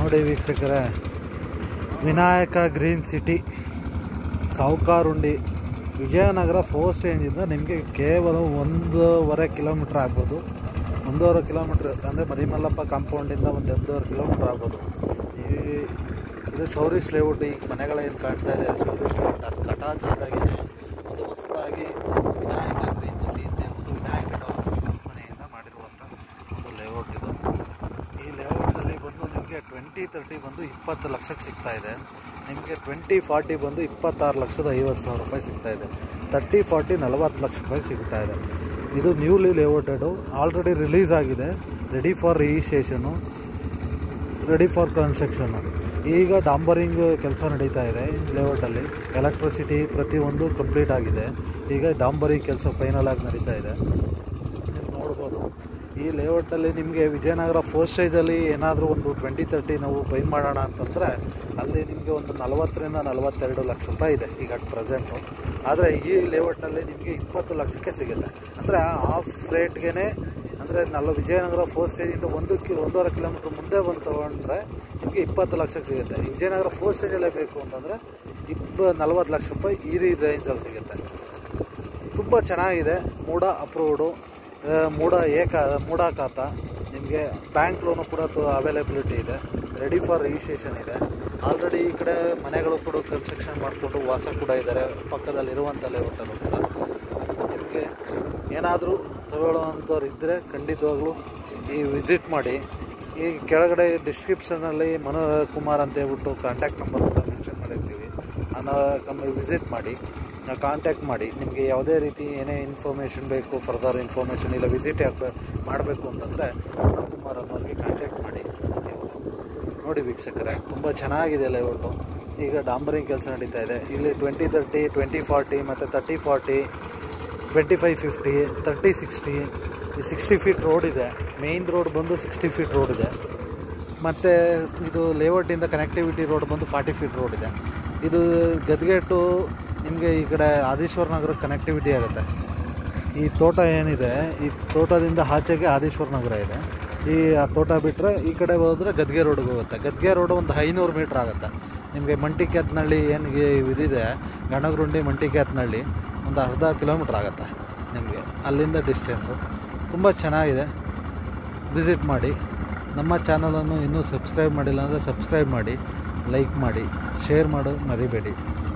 ನೋಡಿ ವೀಕ್ಷಕರೇ Vinayaka green city ಸಾವುಕಾರುಂಡಿ ವಿಜಯನಗರ ಫೋರ್ ಸ್ಟೇಜಿಂದ ನಿಮಗೆ ಕೇವಲ ಒಂದೂವರೆ ಕಿಲೋಮೀಟ್ರ್ ಆಗ್ಬೋದು ಒಂದೂವರೆ ಕಿಲೋಮೀಟ್ರ್ ಅಂದರೆ ಮರಿಮಲ್ಲಪ್ಪ ಕಾಂಪೌಂಡಿಂದ ಒಂದು ಒಂದೂವರೆ ಕಿಲೋಮೀಟ್ರ್ ಆಗ್ಬೋದು ಈ ಇದು ಶೌರೀಶ್ ಲೇಔಟ್ ಈಗ ಮನೆಗಳೇನು ಕಾಣ್ತಾ ಇದೆ ಶೌರೀಶ್ ಲೇಔಟ್ ಅದು ಕಟಾಚ್ ಆದಾಗಿದೆ ಒಂದು ಹೊಸದಾಗಿ ವಿನಾಯಕ ಗ್ರೀನ್ ಸಿಟಿ ಅಂತ ಹೇಳ್ಬಿಟ್ಟು ವಿನಾಯಕ ಡೆವಲಪರ್ಸ್ ಕಂಪನಿಯಿಂದ ಮಾಡಿರುವಂಥ ಒಂದು ಲೇಔಟ್ ಇದು ಈ ಲೇಔಟಲ್ಲಿ ಬಂದು ನಿಮಗೆ ಟ್ವೆಂಟಿ ತರ್ಟಿ ಬಂದು ಇಪ್ಪತ್ತು ಲಕ್ಷಕ್ಕೆ ಸಿಗ್ತಾ ಇದೆ ನಿಮಗೆ ಟ್ವೆಂಟಿ ಫಾರ್ಟಿ ಬಂದು ಇಪ್ಪತ್ತಾರು ಲಕ್ಷದ ಐವತ್ತು ಸಾವಿರ ರೂಪಾಯಿ ಸಿಗ್ತಾ ಇದೆ ತರ್ಟಿ ಫಾರ್ಟಿ ನಲವತ್ತು ಲಕ್ಷ ರೂಪಾಯಿ ಸಿಗ್ತಾ ಇದೆ ಇದು ನ್ಯೂಲಿ ಲೇಔಟೆಡು ಆಲ್ರೆಡಿ ರಿಲೀಸ್ ಆಗಿದೆ ready for registration ready for construction ಈಗ ಡಾಂಬರಿಂಗ್ ಕೆಲಸ ನಡೀತಾ ಇದೆ ಲೇಔಟಲ್ಲಿ ಎಲೆಕ್ಟ್ರಿಸಿಟಿ ಪ್ರತಿಯೊಂದು ಕಂಪ್ಲೀಟ್ ಆಗಿದೆ ಈಗ ಡಾಂಬರಿಂಗ್ ಕೆಲಸ ಫೈನಲ್ ಆಗಿ ನಡೀತಾ ಇದೆ ನೀವು ನೋಡ್ಬೋದು ಈ ಲೇಔಟಲ್ಲಿ ನಿಮಗೆ ವಿಜಯನಗರ ಫೋರ್ ಸ್ಟೇಜಲ್ಲಿ ಏನಾದರೂ ಒಂದು ಟ್ವೆಂಟಿ ತರ್ಟಿ ನಾವು ಬೈ ಮಾಡೋಣ ಅಂತಂದರೆ ಅಲ್ಲಿ ನಿಮಗೆ ಒಂದು ನಲವತ್ತರಿಂದ ನಲವತ್ತೆರಡು ಲಕ್ಷ ರೂಪಾಯಿ ಇದೆ ಈಗ ಅಟ್ ಪ್ರೆಸೆಂಟು ಆದರೆ ಈ ಲೇಔಟಲ್ಲಿ ನಿಮಗೆ ಇಪ್ಪತ್ತು ಲಕ್ಷಕ್ಕೆ ಸಿಗುತ್ತೆ ಅಂದರೆ ಆಫ್ ರೇಟ್ಗೆ ಅಂದರೆ ನಲ್ಲ ವಿಜಯನಗರ ಫೋರ್ ಸ್ಟೇಜಿಂದ ಒಂದು ಕಿ ಒಂದೂವರೆ ಕಿಲೋಮೀಟ್ರ್ ಮುಂದೆ ಬಂದು ತೊಗೊಂಡ್ರೆ ನಿಮಗೆ ಇಪ್ಪತ್ತು ಲಕ್ಷಕ್ಕೆ ಸಿಗುತ್ತೆ ಈ ವಿಜಯನಗರ ಫೋರ್ ಸ್ಟೇಜಲ್ಲೇ ಬೇಕು ಅಂತಂದರೆ ಇಪ್ಪ ನಲ್ವತ್ತು ಲಕ್ಷ ರೂಪಾಯಿ ಈ ರೇಂಜಲ್ಲಿ ಸಿಗುತ್ತೆ ತುಂಬ ಚೆನ್ನಾಗಿದೆ ಮೂಡ ಅಪ್ರೂವ್ಡು ಮೂಡ ಏಕ ಮೂಡ ಖಾತ ನಿಮಗೆ ಬ್ಯಾಂಕ್ ಲೋನು ಕೂಡ ಅವೈಲಬಿಲಿಟಿ ಇದೆ ರೆಡಿ ಫಾರ್ ರಿಜಿಸ್ಟ್ರೇಷನ್ ಇದೆ ಆಲ್ರೆಡಿ ಈ ಕಡೆ ಮನೆಗಳು ಕೂಡ ಕನ್ಸ್ಟ್ರಕ್ಷನ್ ಮಾಡಿಕೊಂಡು ವಾಸ ಕೂಡ ಇದ್ದಾರೆ ಪಕ್ಕದಲ್ಲಿರುವಂಥ ಲೇಔಟಲ್ಲೂ ಕೂಡ ನಿಮಗೆ ಏನಾದರೂ ತಗೊಳ್ಳೋವಂಥವ್ರು ಇದ್ದರೆ ಖಂಡಿತವಾಗ್ಲೂ ಈ ವಿಸಿಟ್ ಮಾಡಿ ಈ ಕೆಳಗಡೆ ಡಿಸ್ಕ್ರಿಪ್ಷನಲ್ಲಿ ಮನೋ ಕುಮಾರ್ ಅಂತ ಹೇಳ್ಬಿಟ್ಟು ಕಾಂಟ್ಯಾಕ್ಟ್ ನಂಬರ್ ಕೂಡ ಮೆನ್ಷನ್ ಮಾಡಿರ್ತೀವಿ ಅನ್ನ ಕಮ್ಮಿ ವಿಸಿಟ್ ಮಾಡಿ ಕಾಂಟ್ಯಾಕ್ಟ್ ಮಾಡಿ ನಿಮಗೆ ಯಾವುದೇ ರೀತಿ ಏನೇ ಇನ್ಫಾರ್ಮೇಷನ್ ಬೇಕು ಫರ್ದರ್ ಇನ್ಫಾರ್ಮೇಷನ್ ಇಲ್ಲ ವಿಸಿಟ್ ಯಾಕೆ ಮಾಡಬೇಕು ಅಂತಂದರೆ ಮನೋಕುಮಾರ್ ಅನ್ನೋರಿಗೆ ಕಾಂಟ್ಯಾಕ್ಟ್ ಮಾಡಿ ನೀವು ನೋಡಿ ವೀಕ್ಷಕರೇ ತುಂಬ ಚೆನ್ನಾಗಿದೆ ಲೇಔಟು ಈಗ ಡಾಂಬರಿಂಗ್ ಕೆಲಸ ನಡೀತಾ ಇದೆ ಇಲ್ಲಿ ಟ್ವೆಂಟಿ ತರ್ಟಿ ಟ್ವೆಂಟಿ ಫಾರ್ಟಿ ಮತ್ತು thirty forty twenty five fifty thirty sixty ಈ ಸಿಕ್ಸ್ಟಿ ಫೀಟ್ ರೋಡ್ ಇದೆ ಮೇಯ್ನ್ ರೋಡ್ ಬಂದು ಸಿಕ್ಸ್ಟಿ ಫೀಟ್ ರೋಡ್ ಇದೆ ಮತ್ತು ಇದು ಲೇಔಟಿಂದ ಕನೆಕ್ಟಿವಿಟಿ ರೋಡ್ ಬಂದು ಫಾರ್ಟಿ ಫೀಟ್ ರೋಡ್ ಇದೆ ಇದು ಗದ್ಗೆ ಟು ನಿಮಗೆ ಈ ಕಡೆ ಆದೇಶ್ವರ ನಗರ ಕನೆಕ್ಟಿವಿಟಿ ಆಗುತ್ತೆ ಈ ತೋಟ ಏನಿದೆ ಈ ತೋಟದಿಂದ ಆಚೆಗೆ ಆದೇಶ್ವರ ನಗರ ಇದೆ ಈ ಆ ತೋಟ ಬಿಟ್ಟರೆ ಈ ಕಡೆ ಹೋದರೆ ಗದ್ಗೆ ರೋಡ್ಗೆ ಹೋಗುತ್ತೆ ಗದ್ಗೆ ರೋಡ್ ಒಂದು ಐನೂರು ಮೀಟ್ರ್ ಆಗುತ್ತೆ ನಿಮಗೆ ಮಂಟಿಕ್ಯಾತ್ನಳ್ಳಿ ಏನು ಇದಿದೆ ಗಣಗರುಂಡಿ ಮಂಟಿಕ್ಯಾತ್ನಳ್ಳಿ ಒಂದು ಅರ್ಧ ಕಿಲೋಮೀಟ್ರ್ ಆಗುತ್ತೆ ನಿಮಗೆ ಅಲ್ಲಿಂದ ಡಿಸ್ಟೆನ್ಸು ತುಂಬ ಚೆನ್ನಾಗಿದೆ ವಿಸಿಟ್ ಮಾಡಿ ನಮ್ಮ ಚಾನಲನ್ನು ಇನ್ನೂ ಸಬ್ಸ್ಕ್ರೈಬ್ ಮಾಡಿಲ್ಲ ಅಂದರೆ ಸಬ್ಸ್ಕ್ರೈಬ್ ಮಾಡಿ ಲೈಕ್ ಮಾಡಿ ಶೇರ್ ಮಾಡೋದು ಮರಿಬೇಡಿ